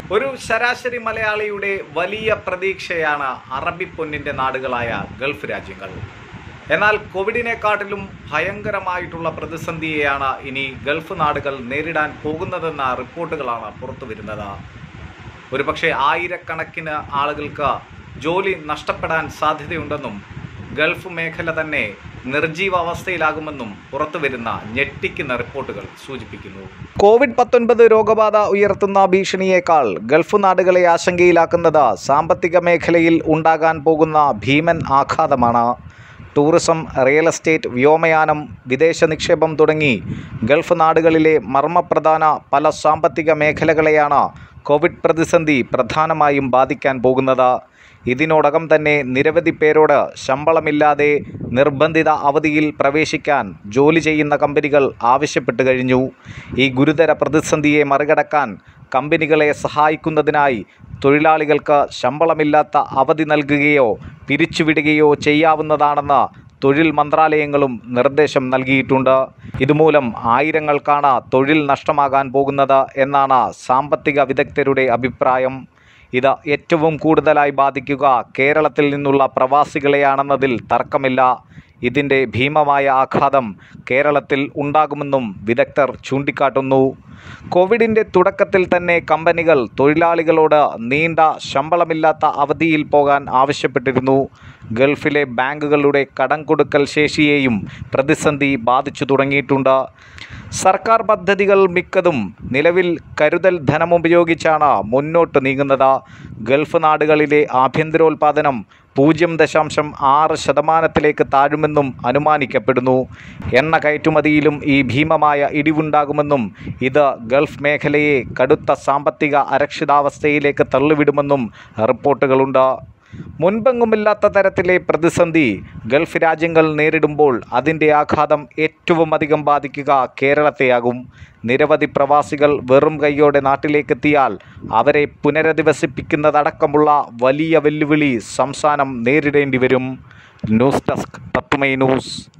ഒരു ശരാശരി മലയാളിയുടെ വലിയ പ്രതീക്ഷയാണ് അറബി പൊന്നിൻ്റെ നാടുകളായ ഗൾഫ് രാജ്യങ്ങൾ എന്നാൽ കോവിഡിനെക്കാട്ടിലും ഭയങ്കരമായിട്ടുള്ള പ്രതിസന്ധിയെയാണ് ഇനി ഗൾഫ് നാടുകൾ നേരിടാൻ പോകുന്നതെന്ന റിപ്പോർട്ടുകളാണ് പുറത്തു വരുന്നത് ഒരുപക്ഷെ ആയിരക്കണക്കിന് ആളുകൾക്ക് ജോലി നഷ്ടപ്പെടാൻ സാധ്യതയുണ്ടെന്നും ഗൾഫ് മേഖല തന്നെ നിർജീവാവസ്ഥയിലാകുമെന്നും പുറത്തുവരുന്ന ഞെട്ടിക്കുന്ന റിപ്പോർട്ടുകൾ സൂചിപ്പിക്കുന്നു കോവിഡ് പത്തൊൻപത് രോഗബാധ ഉയർത്തുന്ന ഭീഷണിയേക്കാൾ ഗൾഫ് നാടുകളെ ആശങ്കയിലാക്കുന്നത് സാമ്പത്തിക മേഖലയിൽ ഉണ്ടാകാൻ പോകുന്ന ഭീമൻ ആഘാതമാണ് ടൂറിസം റിയൽ എസ്റ്റേറ്റ് വ്യോമയാനം വിദേശ നിക്ഷേപം തുടങ്ങി ഗൾഫ് നാടുകളിലെ മർമ്മപ്രധാന പല സാമ്പത്തിക മേഖലകളെയാണ് കോവിഡ് പ്രതിസന്ധി പ്രധാനമായും ബാധിക്കാൻ പോകുന്നത് ഇതിനോടകം തന്നെ നിരവധി പേരോട് ശമ്പളമില്ലാതെ നിർബന്ധിത അവധിയിൽ പ്രവേശിക്കാൻ ജോലി ചെയ്യുന്ന കമ്പനികൾ ആവശ്യപ്പെട്ടു കഴിഞ്ഞു ഈ ഗുരുതര പ്രതിസന്ധിയെ മറികടക്കാൻ കമ്പനികളെ സഹായിക്കുന്നതിനായി തൊഴിലാളികൾക്ക് ശമ്പളമില്ലാത്ത അവധി നൽകുകയോ പിരിച്ചുവിടുകയോ ചെയ്യാവുന്നതാണെന്ന് തൊഴിൽ മന്ത്രാലയങ്ങളും നിർദ്ദേശം നൽകിയിട്ടുണ്ട് ഇതുമൂലം ആയിരങ്ങൾക്കാണ് തൊഴിൽ നഷ്ടമാകാൻ പോകുന്നത് എന്നാണ് സാമ്പത്തിക വിദഗ്ധരുടെ അഭിപ്രായം ഇത് ഏറ്റവും കൂടുതലായി ബാധിക്കുക കേരളത്തിൽ നിന്നുള്ള പ്രവാസികളെയാണെന്നതിൽ തർക്കമില്ല ഇതിൻ്റെ ഭീമമായ ആഘാതം കേരളത്തിൽ ഉണ്ടാകുമെന്നും വിദഗ്ധർ ചൂണ്ടിക്കാട്ടുന്നു കോവിഡിൻ്റെ തുടക്കത്തിൽ തന്നെ കമ്പനികൾ തൊഴിലാളികളോട് നീണ്ട ശമ്പളമില്ലാത്ത അവധിയിൽ പോകാൻ ആവശ്യപ്പെട്ടിരുന്നു ഗൾഫിലെ ബാങ്കുകളുടെ കടം കൊടുക്കൽ ശേഷിയെയും പ്രതിസന്ധി ബാധിച്ചു തുടങ്ങിയിട്ടുണ്ട് സർക്കാർ പദ്ധതികൾ മിക്കതും നിലവിൽ കരുതൽ ധനമുപയോഗിച്ചാണ് മുന്നോട്ട് നീങ്ങുന്നത് ഗൾഫ് നാടുകളിലെ ആഭ്യന്തരോൽപാദനം പൂജ്യം ദശാംശം ആറ് ശതമാനത്തിലേക്ക് താഴുമെന്നും അനുമാനിക്കപ്പെടുന്നു എണ്ണ കയറ്റുമതിയിലും ഈ ഭീമമായ ഇടിവുണ്ടാകുമെന്നും ഇത് ഗൾഫ് മേഖലയെ കടുത്ത സാമ്പത്തിക അരക്ഷിതാവസ്ഥയിലേക്ക് തള്ളിവിടുമെന്നും റിപ്പോർട്ടുകളുണ്ട് മുൻപെങ്ങുമില്ലാത്ത തരത്തിലെ പ്രതിസന്ധി ഗൾഫ് രാജ്യങ്ങൾ നേരിടുമ്പോൾ അതിൻ്റെ ആഘാതം ഏറ്റവും അധികം ബാധിക്കുക കേരളത്തെയാകും നിരവധി പ്രവാസികൾ വെറും കൈയോടെ നാട്ടിലേക്കെത്തിയാൽ അവരെ പുനരധിവസിപ്പിക്കുന്നതടക്കമുള്ള വലിയ വെല്ലുവിളി സംസ്ഥാനം നേരിടേണ്ടി വരും ന്യൂസ് ഡെസ്ക് തത്തുമൈ ന്യൂസ്